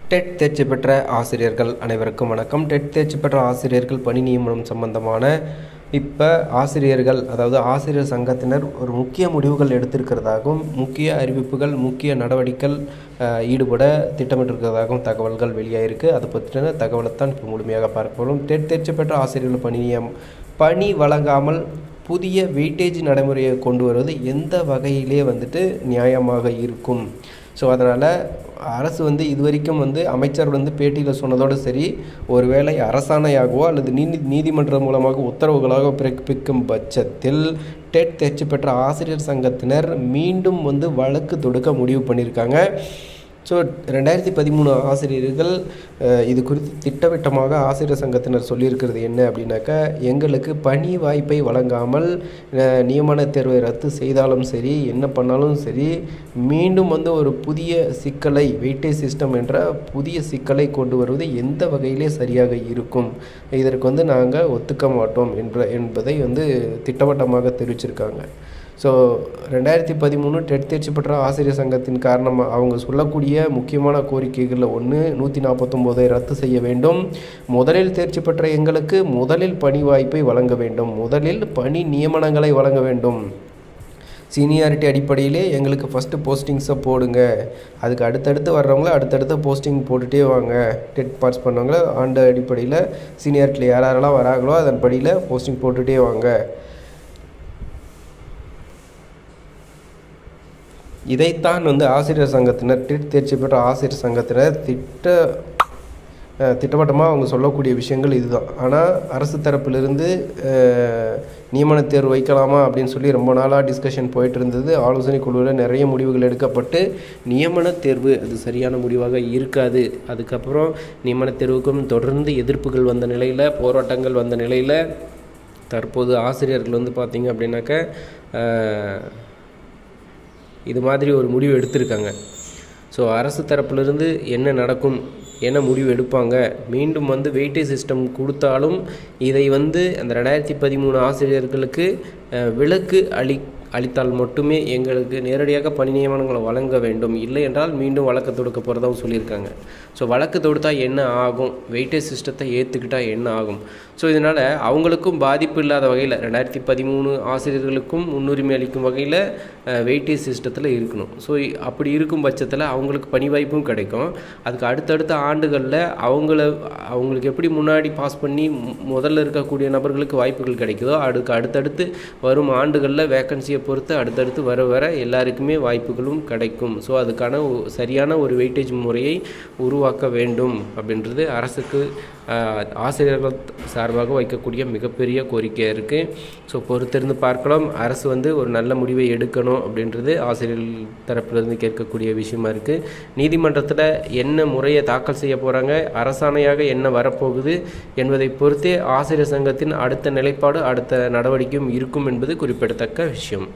dead தேர்ச்சி பெற்ற ஆசிரியர்கள் அனைவருக்கும் வணக்கம் டெட் தேர்ச்சி பெற்ற ஆசிரியர்கள் பணி நியமனம் சம்பந்தமான இப்போ ஆசிரியர்கள் அதாவது ஆசிரியர் சங்கத்தினர் ஒரு முக்கிய முடிவுகள் எடுத்திருக்கிறதாகவும் முக்கிய அறிவிப்புகள் முக்கிய நடவடிக்கைகள் அஹ், ஈடுபட திட்டமிட்டிருக்கிறதாகவும் தகவல்கள் வெளியாயிருக்கு அதை பற்றின தகவலைத்தான் இப்போ முழுமையாக பார்க்க போகிறோம் டெட் தேர்ச்சி பெற்ற ஆசிரியர்கள் பணி நியம் பணி வழங்காமல் புதிய வெயிட்டேஜ் நடைமுறையை கொண்டு வருவது எந்த வகையிலே வந்துட்டு நியாயமாக இருக்கும் ஸோ அதனால் அரசு வந்து இதுவரைக்கும் வந்து அமைச்சர் வந்து பேட்டியில் சொன்னதோடு சரி ஒருவேளை அரசாணையாகவோ அல்லது நீதி நீதிமன்றம் மூலமாக உத்தரவுகளாக பிறப்பிக்கும் பட்சத்தில் டெட் தேர்ச்சி பெற்ற ஆசிரியர் சங்கத்தினர் மீண்டும் வந்து வழக்கு தொடுக்க முடிவு பண்ணியிருக்காங்க ஸோ ரெண்டாயிரத்தி பதிமூணு ஆசிரியர்கள் அஹ், இது குறித்து திட்டவட்டமாக ஆசிரியர் சங்கத்தினர் சொல்லியிருக்கிறது என்ன அப்படின்னாக்கா எங்களுக்கு பணி வாய்ப்பை வழங்காமல் அஹ், நியமன தேர்வை ரத்து செய்தாலும் சரி என்ன பண்ணாலும் சரி மீண்டும் வந்து ஒரு புதிய சிக்கலை வெயிட்டேஜ் சிஸ்டம் என்ற புதிய சிக்கலை கொண்டு வருவது எந்த வகையிலே சரியாக இருக்கும் இதற்கு வந்து நாங்கள் ஒத்துக்க மாட்டோம் என்ற என்பதை வந்து திட்டவட்டமாக தெரிவிச்சிருக்காங்க ஸோ ரெண்டாயிரத்தி பதிமூணு டெட் தேர்ச்சி பெற்ற ஆசிரியர் சங்கத்தின் காரணமாக அவங்க சொல்லக்கூடிய முக்கியமான கோரிக்கைகளில் ஒன்று நூற்றி நாற்பத்தொம்போதை ரத்து செய்ய வேண்டும் முதலில் தேர்ச்சி பெற்ற எங்களுக்கு முதலில் பணி வாய்ப்பை வழங்க வேண்டும் முதலில் பணி நியமனங்களை வழங்க வேண்டும் சீனியாரிட்டி அடிப்படையிலே எங்களுக்கு ஃபஸ்ட்டு போஸ்டிங்ஸை போடுங்க அதுக்கு அடுத்தடுத்து வர்றவங்கள அடுத்தடுத்து போஸ்டிங் போட்டுகிட்டே வாங்க டெட் பாஸ் பண்ணவங்கள ஆண்டு அடிப்படையில் சீனியாரிட்டியில் யார் யாரெல்லாம் வராங்களோ அதன் படியில் போஸ்டிங் போட்டுகிட்டே வாங்க இதைத்தான் வந்து ஆசிரியர் சங்கத்தினர் டெட் தேர்ச்சி பெற்ற ஆசிரியர் சங்கத்தினர் திட்ட அஹ், திட்டவட்டமாக அவங்க சொல்லக்கூடிய விஷயங்கள் இதுதான் ஆனால் அரசு தரப்பிலிருந்து அஹ், நியமன தேர்வு வைக்கலாமா அப்படின்னு சொல்லி ரொம்ப நாளாக டிஸ்கஷன் போயிட்டு இருந்தது ஆலோசனை குழுவில் நிறைய முடிவுகள் எடுக்கப்பட்டு நியமன தேர்வு அது சரியான முடிவாக இருக்காது அதுக்கப்புறம் நியமன தேர்வுக்கும் தொடர்ந்து எதிர்ப்புகள் வந்த நிலையில் போராட்டங்கள் வந்த நிலையில் தற்போது ஆசிரியர்கள் வந்து பார்த்திங்க அப்படின்னாக்க அஹ், இது மாதிரி ஒரு முடிவு எடுத்திருக்காங்க ஸோ அரசு தரப்பிலிருந்து என்ன நடக்கும் என்ன முடிவு எடுப்பாங்க மீண்டும் வந்து வெயிட்டேஜ் சிஸ்டம் கொடுத்தாலும் இதை வந்து அந்த ரெண்டாயிரத்தி பதிமூணு ஆசிரியர்களுக்கு அஹ், விலக்கு அளி அளித்தால் மட்டுமே எங்களுக்கு நேரடியாக பணி நியமனங்களை வழங்க வேண்டும் இல்லை என்றால் மீண்டும் வழக்கு தொடுக்க போகிறதாவும் சொல்லியிருக்காங்க ஸோ வழக்கு தொடுத்தா என்ன ஆகும் வெயிட்டேஜ் சிஸ்டத்தை ஏற்றுக்கிட்டால் என்ன ஆகும் ஸோ இதனால் அவங்களுக்கும் பாதிப்பு இல்லாத வகையில் ரெண்டாயிரத்தி பதிமூணு ஆசிரியர்களுக்கும் முன்னுரிமை அளிக்கும் வகையில் வெயிட்டேஜ் சிஸ்டத்தில் இருக்கணும் ஸோ அப்படி இருக்கும் பட்சத்தில் அவங்களுக்கு பணி வாய்ப்பும் கிடைக்கும் அதுக்கு அடுத்தடுத்த ஆண்டுகளில் அவங்கள அவங்களுக்கு எப்படி முன்னாடி பாஸ் பண்ணி மு- முதல்ல இருக்கக்கூடிய நபர்களுக்கு வாய்ப்புகள் கிடைக்குதோ அதுக்கு அடுத்தடுத்து வரும் ஆண்டுகளில் வேக்கன்சியை பொறுத்து அடுத்தடுத்து வர வர எல்லாருக்குமே வாய்ப்புகளும் கிடைக்கும் ஸோ அதுக்கான ஒ- சரியான ஒரு வெயிட்டேஜ் முறையை உருவாக்க வேண்டும் அப்படின்றது அரசுக்கு ஆஹ், ஆசிரியர்கள் சார்பாக வைக்கக்கூடிய மிகப்பெரிய கோரிக்கையாக இருக்குது ஸோ பொறுத்திருந்து பார்க்கலாம் அரசு வந்து ஒரு நல்ல முடிவை எடுக்கணும் அப்படின்றது ஆசிரியர்கள் தரப்பிலிருந்து கேட்கக்கூடிய விஷயமா இருக்குது நீதிமன்றத்தில் என்ன முறையை தாக்கல் செய்ய போகிறாங்க அரசாணையாக என்ன வரப்போகுது என்பதை பொறுத்தே ஆசிரியர் சங்கத்தின் அடுத்த நிலைப்பாடு அடுத்த நடவடிக்கையும் இருக்கும் என்பது குறிப்பிடத்தக்க விஷயம்